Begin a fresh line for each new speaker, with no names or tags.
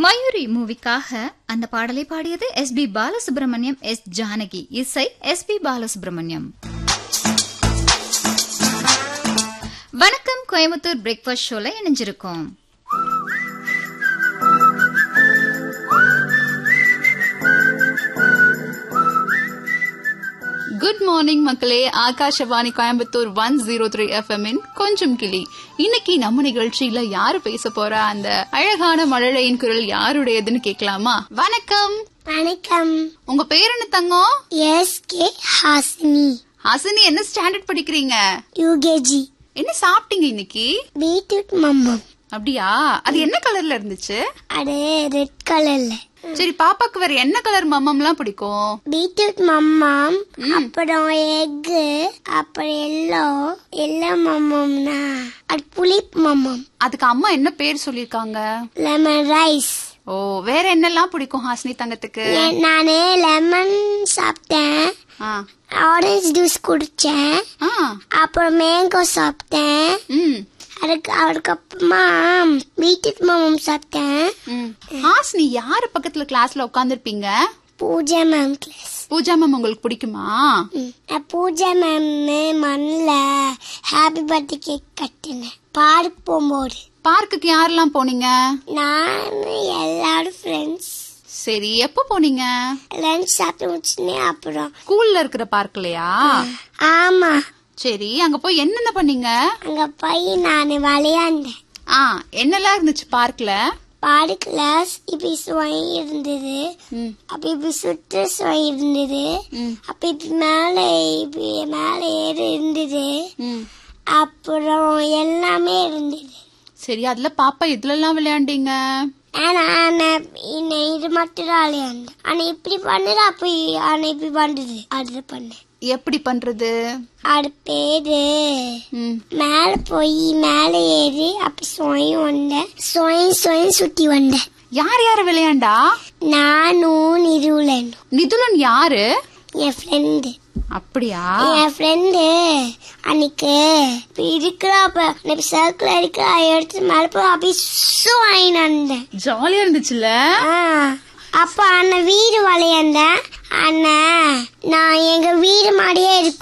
மயூரி மூவிக்காக அந்த பாடலை பாடியது S P Balasubrahmanyam S Janaki இசை எஸ் பி பாலசுப்ரமணியம் வணக்கம் கோயம்புத்தூர் பிரேக்ஃபாஸ்ட் ஷோல இணைஞ்சிருக்கோம்
குட் மார்னிங் மக்களே Akashvani Coimbatore one zero three FM கொஞ்சம் கிளி இன்னைக்கு நம்ம நிகழ்ச்சியில யாரு பேச போறா அந்த அழகான மழலையின் குரல் யாருடையதுன்னு கேட்கலாமா வணக்கம்
வணக்கம்
உங்க பேர் என்ன தங்கம்
எஸ் கே ஹாசினி
ஹசினி என்ன ஸ்டாண்டர்ட் படிக்கிறீங்க
யூகேஜி
என்ன சாப்பிட்டீங்க இன்னைக்கு
பீட்ரூட் மம்மம்
அப்படியா அது என்ன கலர்ல இருந்துச்சு
அது ரெட் கலர்ல
சரி பாப்பாக்கு வேற என்ன கலர் மம்மம்லாம் பிடிக்கும்
பீட்ரூட் மம்மம் அப்புறம் எக்கு அப்புறம் எல்லோ எல்லோ மம்மம்னா அது புளிப் மம்மம்
அதுக்கு அம்மா என்ன பேர் சொல்லிருக்காங்க
லெமன் ரைஸ்
ஓ வேற என்னெல்லாம் பிடிக்கும் ஹாசினி தங்கத்துக்கு
நானு லெமன் சாப்பிட்டேன்
ஆ
ஆரஞ்சு ஜூஸ் குடிச்சேன்
ஆ
அப்புறம் மேங்கோ சாப்பிட்டேன்
ம்
அதுக்கு அதுக்கப்புறமா பீட்ரூட் மம்மம் சாப்பிட்டேன்
ம். ஹாசினி யாரு பக்கத்துல கிளாஸ்ல உட்காந்துருப்பீங்க
Pooja ma'am class
Pooja ma'am உங்களுக்கு பிடிக்குமா
நான் பூஜா மேம் மண்ணில் ஹாப்பி பர்த்டே கேக் கட்டினேன் பார்க் போகும்போது
பார்க்குக்கு யாரெல்லாம் போனீங்க
நான் எல்லாரும் ஃப்ரெண்ட்ஸ்
சரி எப்போ போனீங்க
லஞ்ச் சாப்பிட்டு முடிச்சுனே அப்புறம்
ஸ்கூல்ல இருக்கிற பார்க்லயா
ஆமா
சரி அங்க போய் என்னென்ன பண்ணீங்க
அங்க போய் நான் விளையாண்டேன்
ஆ என்னெல்லாம் இருந்துச்சு பார்க்ல
பார்க்ல இப்படி சுவை இருந்தது
ம்
அப்ப இப்படி சுற்று சுவை இருந்தது
ம்
அப்ப இப்படி மேலே இப்படி மேலே ஏறி இருந்தது
ம்
அப்புறம் எல்லாமே இருந்தது
சரி அதுல பாப்பா எதுலலாம் விளையாண்டீங்க
ஆனா ஆனா இன்ன இது மட்டும் தான் விளையாண்டேன் ஆனா இப்படி பண்ணுது அப்ப ஆனா இப்படி பண்ணுது அது பண்ணேன்
எப்படி பண்றது
அது பேரு
ம்
மேல போய் மேல ஏறி அப்படி சுயம் வந்தேன் சுயம் சுயம் சுத்தி வந்தேன்
யார் யார் விளையாண்டா
நானும் நிருலனும்
நிதுலன் யாரு
என் ஃப்ரெண்டு
அப்படியா
என் ஃப்ரெண்டு அன்னைக்கு இப்ப இருக்கிறா அப்ப இப்ப சர்க்கிள் இருக்கிறா எடுத்து மேல போய் அப்படி சு வாங்கினேன்
ஜாலியா இருந்துச்சுல்ல
ஆ, அப்ப அண்ணன் வீடு விளையாண்டேன் அண்ணன் நான் எங்க வீடு மாதிரியே இருக்கும்